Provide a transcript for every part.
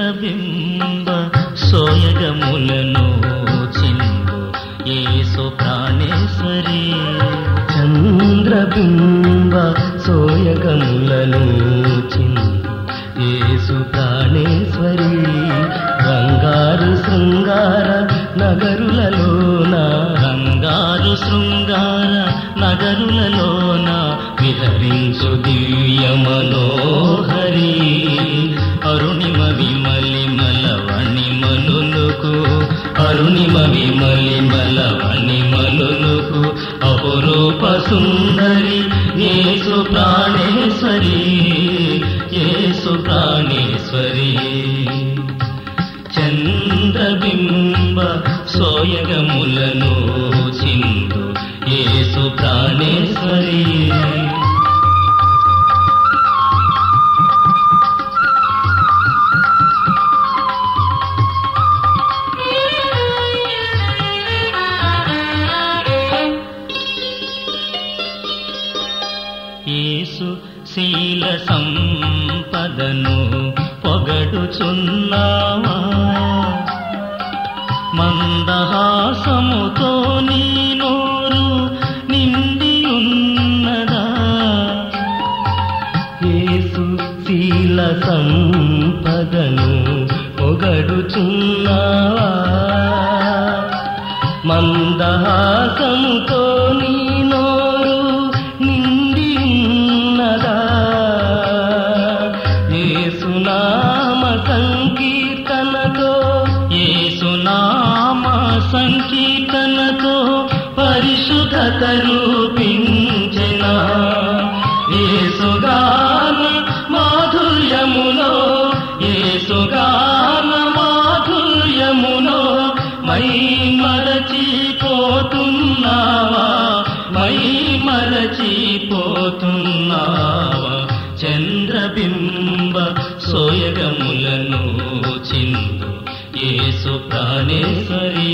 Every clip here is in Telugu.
చంద్రబింబ సోయగములను చిందు ఏసు ప్రాణేశ్వరి చంద్రబింబ సోయగములను చిందు యేసు ప్రాణేశ్వరి బంగారు శృంగార నగరులలోన బంగారు శృంగార నగరులలోన విహరించు దివ్య మనోహరి అరుణిమ విమలిమల వణిమలులకు అరుణిమ విమలిమల వణిమలులకు అపురూప సుందరి యేసు ప్రాణేశ్వరి యేసు ప్రాణేశ్వరి చంద్రబింబ సోయగములను చిందు యేసు ప్రాణేశ్వరి యేసు శీల సంపదను పొగడుచున్నావా మందహాసముతో నీ నోరు నిండి ఉన్నదా యేసు శీల సంపదను పొగడుచున్నావా మందహాసముతో నీ నోరు నిండి ఉన్నదా యేసునామ సంకీర్తనతో యేసునామ సంకీర్తనతో పరిశుద్ధత రూపించిన యేసుగాన మాధుర్యములో యేసుగాన మాధుర్యములో మై మరచిపోతున్నావా మై మరచిపోతున్నావా చంద్రబింబ సోయగములను చిందు యేసు ప్రాణేశ్వరి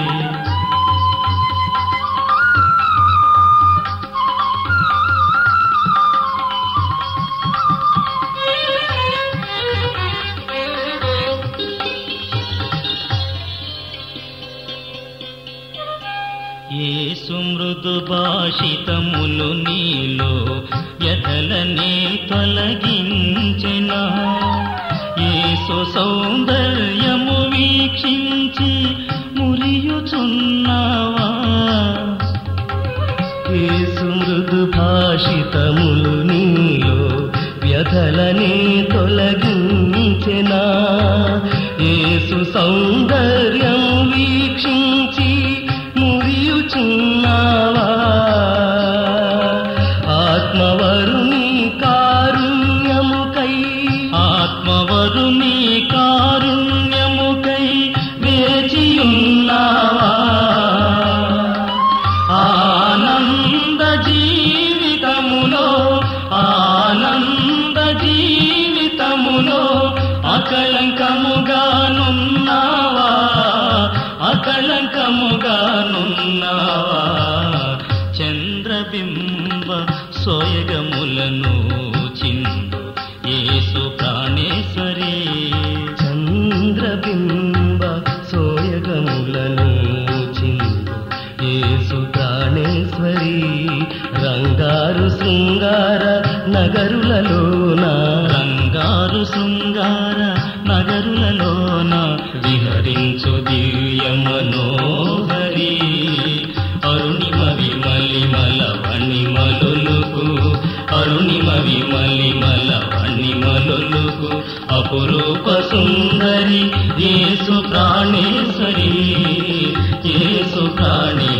యేసు మృదు భాషితములు నీలో ఎదలనే తొలగించిన యేసు సౌందర్యము వీక్షించి మురియుచున్నావా యేసు మృదు భాషితములు నీలో వ్యధలనే తొలగించెనా యేసు సౌందర్యం వీక్షించి మురియుచున్నావా ఆత్మవరుని కారుణ్యముకై ఆత్మవరుని కారుణ్యముకై వేచియున్నావా ఆనంద జీవితములో ఆనంద జీవితములో అకళంకముగానున్నావా అకళంకముగానున్నావా చంద్రబింబ సోయగములను చిందు యేసు ప్రాణేశ్వరి చంద్రబింబ సోయగములను చిందు యేసు ప్రాణేశ్వరి రంగారు శృంగార నగరులలోన రంగారు శృంగార నగరులలోన విహరించు దివ్య మనోహరి అరుణిమ విమలిమల వణిమలులకు అరుణిమ విమలిమల వణిమలులకు అపురూప సుందరి యేసు ప్రాణేశ్వరి యేసు ప్రాణేశ్వరి